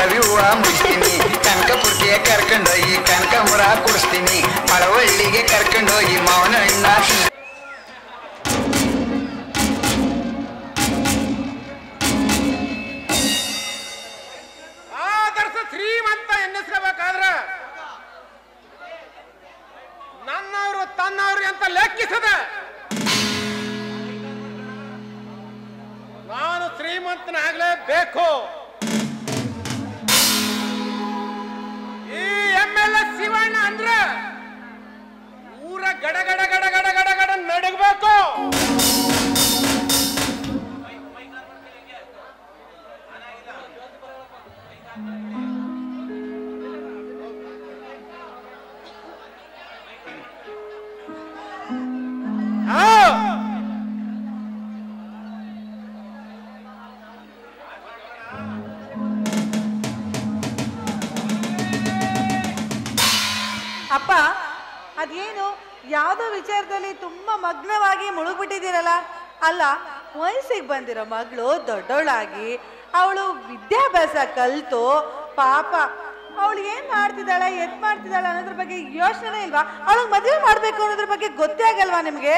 ಗುಲಾಬಿ ಹೂವ ಮುಡ್ತೀನಿ ಕನಕಪುರ್ತಿಯ ಕರ್ಕೊಂಡೋಗಿ ಕನಕಮುರ ಕುಡಿಸ್ತೀನಿ ಮಳವಳ್ಳಿಗೆ ಕರ್ಕೊಂಡೋಗಿ ಮಾವನ ಹಣ್ಣ ತಿನ್ನಿ. ಆದರ್ಶ ಶ್ರೀಮಂತ ಎನ್ನಿಸ್ಕೋಬೇಕಾದ್ರ ನನ್ನವರು ತನ್ನವ್ರು ಅಂತ ಲೆಕ್ಕಿಸದ ನಾನು ಶ್ರೀಮಂತನಾಗ್ಲೇಬೇಕು ಈ ಎಮ್ ಎಲ್ ಎಸ್ ಶಿವಣ್ಣ ಅಂದ್ರೆ ಊರ ಗಡ ಗಡ ಗಡ ಗಡ ಗಡ ಗಡ ನಡಗಬೇಕು ಹಾ ಅಪ್ಪ ಅದೇನು ಯಾವುದೋ ವಿಚಾರದಲ್ಲಿ ತುಂಬಾ ಮಗ್ನವಾಗಿ ಮುಳುಗ್ಬಿಟ್ಟಿದ್ದೀರಲ್ಲ ಅಲ್ಲ ವಯಸ್ಸಿಗೆ ಬಂದಿರೋ ಮಗಳು ದೊಡ್ಡವಳಾಗಿ ಅವಳು ವಿದ್ಯಾಭ್ಯಾಸ ಕಲ್ತು ಪಾಪ ಅವಳು ಏನ್ ಮಾಡ್ತಿದ್ದಾಳೆ ಎತ್ ಮಾಡ್ತಿದ್ದಾಳೆ ಅನ್ನೋದ್ರ ಬಗ್ಗೆ ಯೋಚನೆ ಇಲ್ವಾ ಅವಳಿಗೆ ಮದುವೆ ಮಾಡ್ಬೇಕು ಅನ್ನೋದ್ರ ಬಗ್ಗೆ ಗೊತ್ತೇ ಆಗಲ್ವಾ ನಿಮ್ಗೆ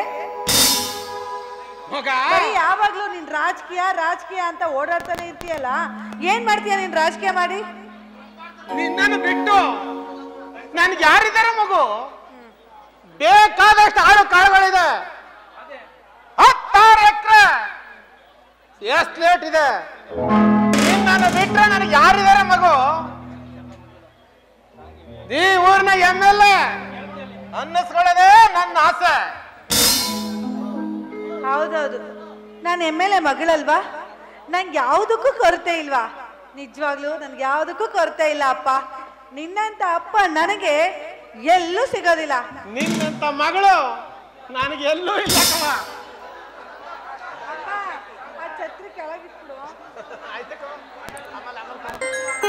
ಮಗ ಬರೀ ಯಾವಾಗ್ಲೂ ನೀನ್ ರಾಜಕೀಯ ರಾಜಕೀಯ ಅಂತ ಓಡಾಡ್ತಾನೆ ಇರ್ತೀಯಲ್ಲ ಏನ್ ಮಾಡ್ತೀಯ ನೀನ್ ರಾಜಕೀಯ ಮಾಡಿ ನಿನ್ನನ್ನು ಬಿಟ್ಟು ನನ್ಗೆ ಯಾರಿದ್ದಾರೆ ಮಗು ಬೇಕಾದಷ್ಟು ಆಳು ಕಾಳುಗಳಿದೆ ಹತ್ತಾರು ಎಕರೆ ಎಷ್ಟು ಲೇಟ್ ಇದೆ ನಿನ್ನನ್ನು ಬಿಟ್ರೆ ನನಗೆ ಯಾರಿದ್ದಾರೆ ಮಗು ಈ ಊರಿನ ಎಮ್ ಎಲ್ ಎ ಅನ್ನಿಸ್ಕೊಳ್ಳೋದೇ ನನ್ನ ಆಸೆ ಹೌದೌದು ನಾನು ಎಮ್ ಎಲ್ ಎ ಮಗಳಲ್ವಾ ನಂಗೆ ಯಾವುದಕ್ಕೂ ಕೊರತೆ ಇಲ್ವಾ ನಿಜವಾಗ್ಲೂ ನನ್ಗೆ ಯಾವುದಕ್ಕೂ ಕೊರತೆ ಇಲ್ಲ ಅಪ್ಪ ನಿನ್ನಂತ ಅಪ್ಪ ನನಗೆ ಎಲ್ಲೂ ಸಿಗೋದಿಲ್ಲ ನಿನ್ನಂತ ಮಗಳು ನನಗೆ ಎಲ್ಲೂ ಇಲ್ಲ ಕಣ ಅಪ್ಪ ಆ ಛತ್ರಿ ಕೆಳಗಿಟ್ಬಿಡು ಆಯ್ತು ಕಣ. ಆಮೇಲೆ ಆಮೇಲೆ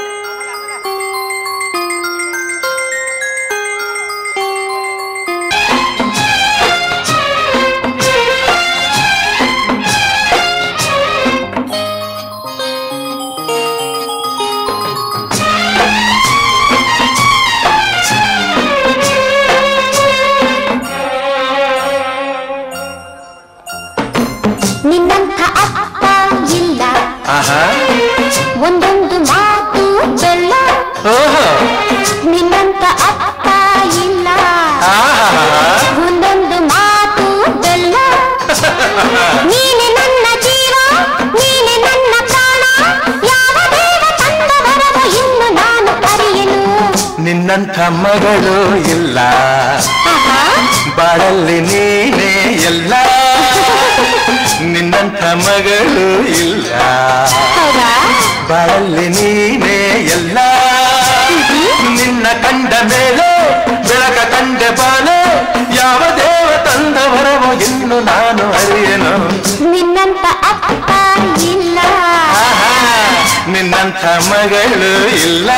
ನಿನ್ನಂಥ ಅಪ್ಪ ಇಲ್ಲ ಆಹಾ ಒಂದೊಂದು ಮಾತು ಬೆಲ್ಲ ಓಹೋ ನಿನ್ನಂಥ ಅಪ್ಪ ಇಲ್ಲ ಆಹಾ ಒಂದೊಂದು ಮಾತು ಬೆಲ್ಲ ನೀನೆ ನನ್ನ ಜೀವ ನೀನೆ ನನ್ನ ಪ್ರಾಣ ಯಾವ ದೇವ ತಂದ ವರವ ಇನ್ನು ನಾನು ಅರಿಯನು ನಿನ್ನಂಥ ಮಗಳು ಇಲ್ಲ ಆಹಾ, ಬಾಳಲ್ಲಿ ನೀನೇ ಎಲ್ಲ ನಿನ್ನಂಥ ಮಗಳು ಇಲ್ಲ ಹೌದಾ ಬಾಳಲ್ಲಿ ನೀನೇ ಎಲ್ಲ ನಿನ್ನ ಕಂಡ ಮೇಲೆ ಬೆಳಕ ಕಂಡ ಬಾಲೆ ಯಾವ ದೇವ ತಂದ ವರವೋ ಇನ್ನು ನಾನು ಅರಿಯನು ನಿನ್ನಂತ ಅಪ್ಪ ಇಲ್ಲ ಆಹಾ ನಿನ್ನಂಥ ಮಗಳು ಇಲ್ಲ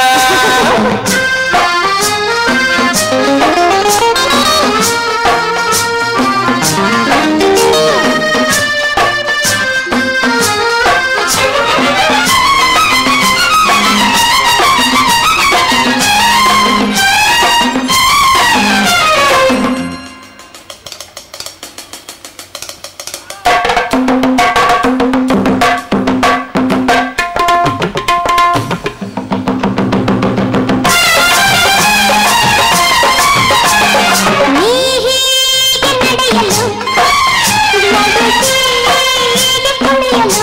ನೀ ಹೀಗೆ ನಡೆಯಲು ನಡುಗೆ ಕುಣಿಯಲು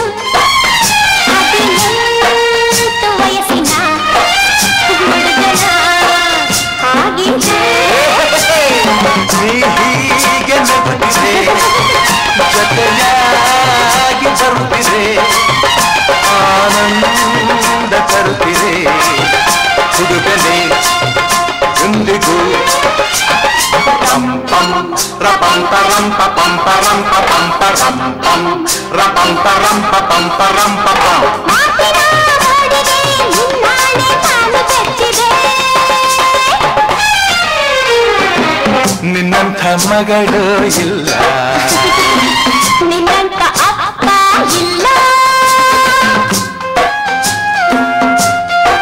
ಹದಿನೆಂಟು ವಯಸ್ಸಿನ ಹುಡುಗನ ಹಾಗಿದ್ದೆ ನೀ ಹೀಗೆ ನಗುತ್ತಿದೆ ಜೊತೆಯಾಗಿ ಬರುತ್ತಿದೆ ಆನಂದ ತರುತ್ತಿದೆ ಹುಡುಗನೆ ಎಂದಿಗೂ ಪಂ ಪಂ ರಪಂಪ ರಂಪ ಪಂಪ ರಂಪ ಪಂಪ ರಂ ಪಂ ರಪಂಪ ರಂಪ ಪಂಪ ರಂಪ ಪಂ ಮಾತಿನ ಹಾಡಿಗೆ ನಿನ್ನಾಣೆ ತಾನು ಚಚ್ಚಿದೆ ನಿನ್ನಂಥ ಮಗಳು ಇಲ್ಲ ನಿನ್ನಂತ ಅಪ್ಪ ಇಲ್ಲ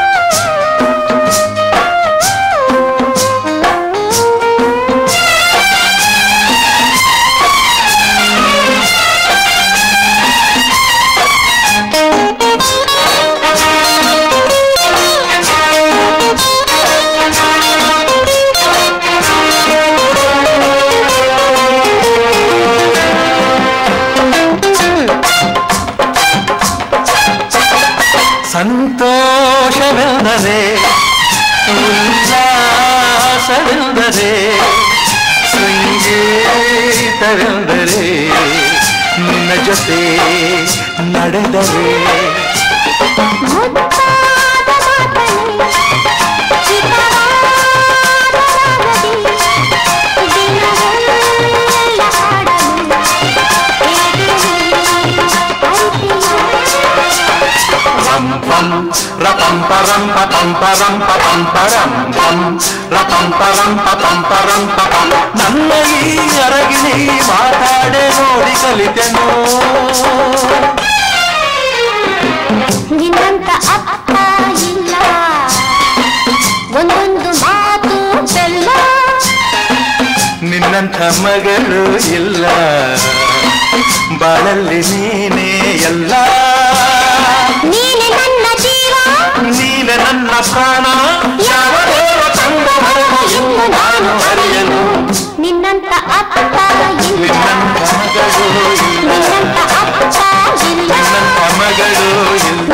ಸಂತೋಷವೆಂದರೆ ಉಲ್ಲಾಸವೆಂದರೆ ಸಂಗೀತವೆಂದರೆ ನಿನ್ನ ಜೊತೆ ನಡೆದರೆ ಮುದ್ದಾದ ಮಾತಲ್ಲಿ ಹಿತವಾದ ರಾಗದಿ ದಿನವೆಲ್ಲ ಹಾಡಲು రం పం రపం పరం పపం పరం పపం పరం పం రపం పరం పపం పరం పపం ನನ್ನ ಈ ಅರಗಿಣಿ ಮಾತಾಡೆ ನೋಡಿ ಕಲಿತೆನು ನಿನ್ನಂತ ಅಪ್ಪ ಇಲ್ಲ ಒಂದೊಂದು ಮಾತು ಬೆಲ್ಲ ನಿನ್ನಂಥ ಮಗಳು ಇಲ್ಲ ಬಾಳಲ್ಲಿ ನೀನೇ ಎಲ್ಲ ನೀನೆ ನನ್ನ ಜೀವ ನೀನೆ ನನ್ನ ಪ್ರಾಣ ಯಾವ ದೇವ ತಂದ ಮರಣ ಎಂದು ನಾನು ಅರಿಯನು ನಿನ್ನಂತ ಅಪ್ಪ ಇಲ್ಲ ನಿನ್ನಂಥ ಮಗಳು ಇಲ್ಲ ನಿನ್ನಂತ ಅಪ್ಪ ಇಲ್ಲ ನಿನ್ನಂಥ ಮಗಳು ಇಲ್ಲ